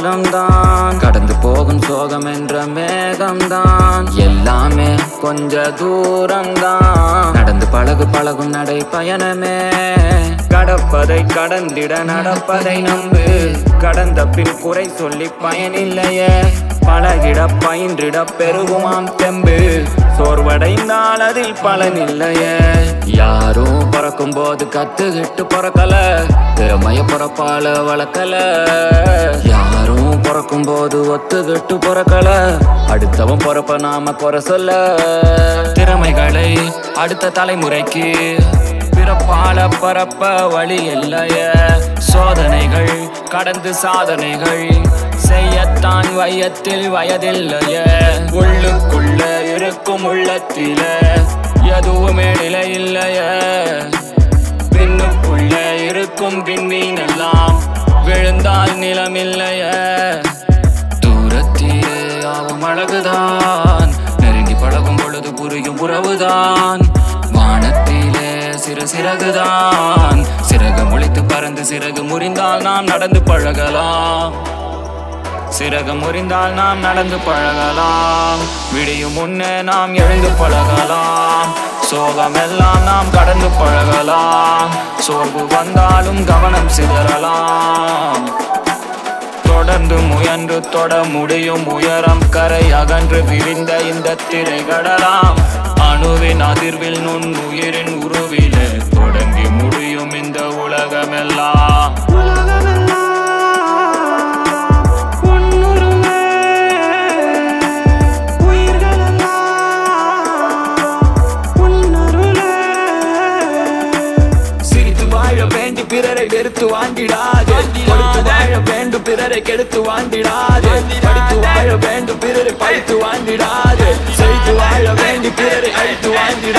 பாதம்தான் கடந்து போகும் சோகம் என்ற மேகம்தான் எல்லாமே கொஞ்ச தூரம்தான் நடந்து பழகு பழகும் நடை பயணமே கடப்பதை கடந்திட நடப்பதை நம்பு கடந்த பின் குறை சொல்லி பயனில்லையே பழகிட பயின்றிட பெருகுமாம் தெம்பு சோர்வடைந்தால் அதில் பலனில்லையே யாரும் பிறக்கும் போது கத்துக்கிட்டு பிறக்கல திறமைய பிறப்பால வளர்க்கல யாரும் பிறக்கும் போது ஒத்துக்கிட்டு பிறக்கல அடுத்தவன் பிறப்ப நாம குறை சொல்ல திறமைகளை அடுத்த தலைமுறைக்கு பிறப்பால பரப்ப வழி இல்லைய சோதனைகள் கடந்து சாதனைகள் செய்யத்தான் வயத்தில் வயதில்லைய உள்ளுக்குள்ள இருக்கும் உள்ளத்தில எதுவுமே நிலை இல்லைய பின்னுக்குள்ள இருக்கும் விண்மீன் எல்லாம் விழுந்தால் நிலமில்லைய தூரத்திலே ஆவும் அழகுதான் நெருங்கி பழகும் பொழுது புரியும் உறவுதான் வானத்திலே சிறு சிறகுதான் சிறகு முளைத்து பறந்து சிறகு முறிந்தால் நாம் நடந்து பழகலாம் சிறகு முறிந்தால் நாம் நடந்து பழகலாம் விடியும் முன்னே நாம் எழுந்து பழகலாம் சோகமெல்லாம் நாம் கடந்து பழகலாம் சோர்வு வந்தாலும் கவனம் சிதறலாம் தொடர்ந்து முயன்று தொட முடியும் உயரம் கரை அகன்று விரிந்த இந்த திரைகடலாம் அணுவின் அதிர்வில் நுண் உயிரின் உருவிலே தொடங்கி முடியும் இந்த உலகமெல்லாம் சிரித்து வாழ வேண்டி பிறரை வெறுத்து வாண்டிடாதே கொடுத்து வாழ வேண்டும் பிறரை கெடுத்து வாண்டிடாதே படித்து வாழ வேண்டும் பிறரை படித்து வாண்டிடாதே செய்து வாழ வேண்டி பிறரை அழித்து வாண்டிடாதே